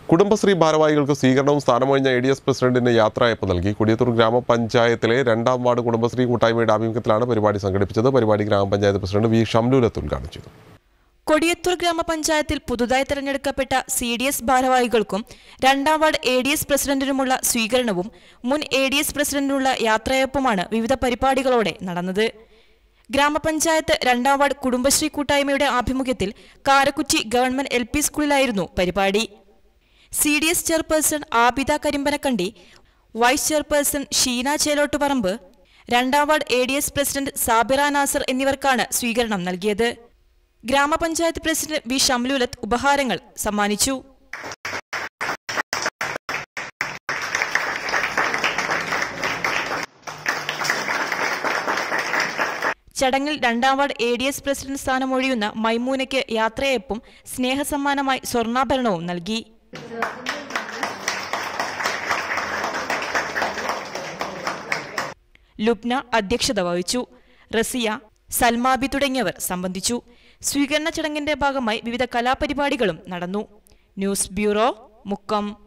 കുടുംബശ്രീ ഭാരവാഹികൾക്ക് സ്വീകരണവും സ്ഥാനമൊഴിഞ്ഞ എ ഡി എസ് പ്രസിഡന്റിന് യാത്രയപ്പ് നൽകി കൊടിയത്തൂർ ഗ്രാമപഞ്ചായത്തിലെ രണ്ടാം വാർഡ് കുടുംബശ്രീ കൂട്ടായ്മയുടെ ആഭിമുഖ്യത്തിലാണ് പരിപാടി സംഘടിപ്പിച്ചത് പരിപാടി ഗ്രാമപഞ്ചായത്ത് പ്രസിഡന്റ് വി ഷംലൂലത്ത് ഉദ്ഘാടനം ചെയ്തു കൊടിയത്തൂർ ഗ്രാമപഞ്ചായത്തിൽ പുതുതായി തെരഞ്ഞെടുക്കപ്പെട്ട സി ഡി എസ് ഭാരവാഹികൾക്കും രണ്ടാം വാർഡ് എ ഡി എസ് പ്രസിഡന്റിനുമുള്ള സ്വീകരണവും മുൻ എ ഡി എസ് പ്രസിഡന്റിനുള്ള യാത്രയപ്പുമാണ് വിവിധ പരിപാടികളോടെ നടന്നത് ഗ്രാമപഞ്ചായത്ത് രണ്ടാം വാർഡ് കുടുംബശ്രീ കൂട്ടായ്മയുടെ ആഭിമുഖ്യത്തിൽ കാരക്കുറ്റി ഗവൺമെന്റ് എൽ പി സ്കൂളിലായിരുന്നു പരിപാടി C D S chairperson Abida Karimbanakandi vice chairperson Sheena Chelottuparamba രണ്ടാം ward A D S president Sabira Nasar എന്നിവർക്കാണ് സ്വീകരണം നൽകിയത് ഗ്രാമപഞ്ചായത്ത് പ്രസിഡന്റ് വി ഷംലുലത്ത് ഉപഹാരങ്ങൾ സമ്മാനിച്ചു ചടങ്ങിൽ രണ്ടാം ward A D S president സ്ഥാനമൊഴിയുന്ന മൈമൂനയ്ക്ക് യാത്രയപ്പും സ്നേഹസമ്മാനമായി സ്വർണ്ണാഭരണവും നൽകി ലുബ്ന അധ്യക്ഷത വഹിച്ചു റസിയ സൽമാബി തുടങ്ങിയവർ സംബന്ധിച്ചു സ്വീകരണ ചടങ്ങിന്റെ ഭാഗമായി വിവിധ കലാപരിപാടികളും നടന്നു ന്യൂസ് ബ്യൂറോ മുക്കം